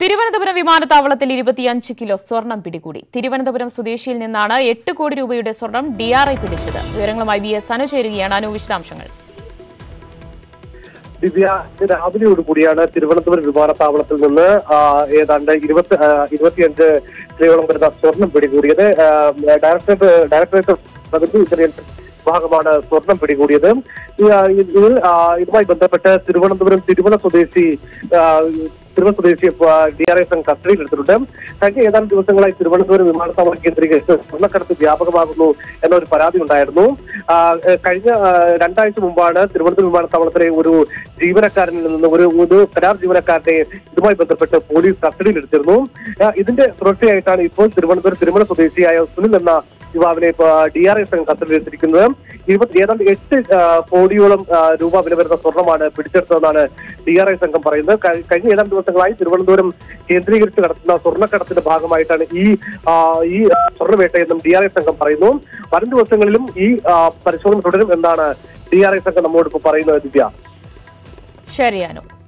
തിരുവനന്തപുരം വിമാനത്താവളത്തിൽ ഇരുപത്തിയഞ്ച് കിലോ സ്വർണം പിടികൂടി തിരുവനന്തപുരം സ്വദേശിയിൽ നിന്നാണ് എട്ട് കോടി രൂപയുടെ സ്വർണം ഡിആർഐ പിടിച്ചത് വിവരങ്ങളുമായി വി എസ് അനു ചേരുകയാണ് അനു വിശദാംശങ്ങൾ ദിവ്യ ഇന്ന് രാവിലെയോട് കൂടിയാണ് തിരുവനന്തപുരം വിമാനത്താവളത്തിൽ നിന്ന് ആ, ഏതാണ്ട് ഇരുപത്തി ആ, ഇരുപത്തിയഞ്ച് കിലോളം വരുന്ന സ്വർണം പിടികൂടിയത് ആ, directorate directorate of revenue intelligence വിഭാഗമാണ് സ്വർണം പിടികൂടിയത് ഈ, ആ, ഇതിൽ ആ, ഇതുമായി ബന്ധപ്പെട്ട് തിരുവനന്തപുരം തിരുമല സ്വദേശി ആ, തിരുമല സ്വദേശി ഡി ആർ എസ് കസ്റ്റഡിയിൽ എടുത്തിട്ടുണ്ട് കഴിഞ്ഞ ഏതാനും ദിവസങ്ങളായി തിരുവനന്തപുരം വിമാനത്താവളം കേന്ദ്രീകരിച്ച് സ്വർണ്ണക്കടത്ത് വ്യാപകമാകുന്നു എന്നൊരു പരാതി ഉണ്ടായിരുന്നു ആ, ഏഹ് കഴിഞ്ഞ ആ, രണ്ടാഴ്ച മുമ്പാണ് തിരുവനന്തപുരം വിമാനത്താവളത്തിലെ ഒരു ജീവനക്കാരനിൽ നിന്ന് ഒരു ഒരു കരാർ ജീവനക്കാരനെ ഇതുമായി ബന്ധപ്പെട്ട് പോലീസ് കസ്റ്റഡിയിൽ എടുത്തിരുന്നു ആ, ഇതിന്റെ തുടർച്ചയായിട്ടാണ് ഇപ്പോൾ തിരുവനന്തപുരം തിരുമല സ്വദേശിയായ സുനിൽ എന്ന യുവാവിനെ ഡി ആർ എസ് കസ്റ്റഡിയിൽ എടുത്തിരിക്കുന്നത് ഇരുപത്തി ഏതാണ്ട് എട്ട് ആ, കോടിയോളം ആ, രൂപ വില വരുന്ന സ്വർണ്ണമാണ് പിടിച്ചെടുത്തതെന്നാണ് ഡി ആർ ഐ സംഘം പറയുന്നത് കഴി- കഴിഞ്ഞ ഏതാനും ദിവസങ്ങളായി തിരുവനന്തപുരം കേന്ദ്രീകരിച്ച് നടത്തുന്ന സ്വർണ്ണക്കടത്തിന്റെ ഭാഗമായിട്ടാണ് ഈ ആ, ഈ സ്വർണ്ണവേട്ടയെന്നും ഡി ആർ ഐ സംഘം പറയുന്നു വരും ദിവസങ്ങളിലും ഈ ആ, പരിശോധന തുടരും എന്നാണ് ഡി ആർ ഐ സംഘം നമ്മോട് ഇപ്പോൾ പറയുന്നത് ദിവ്യ ശരി അനു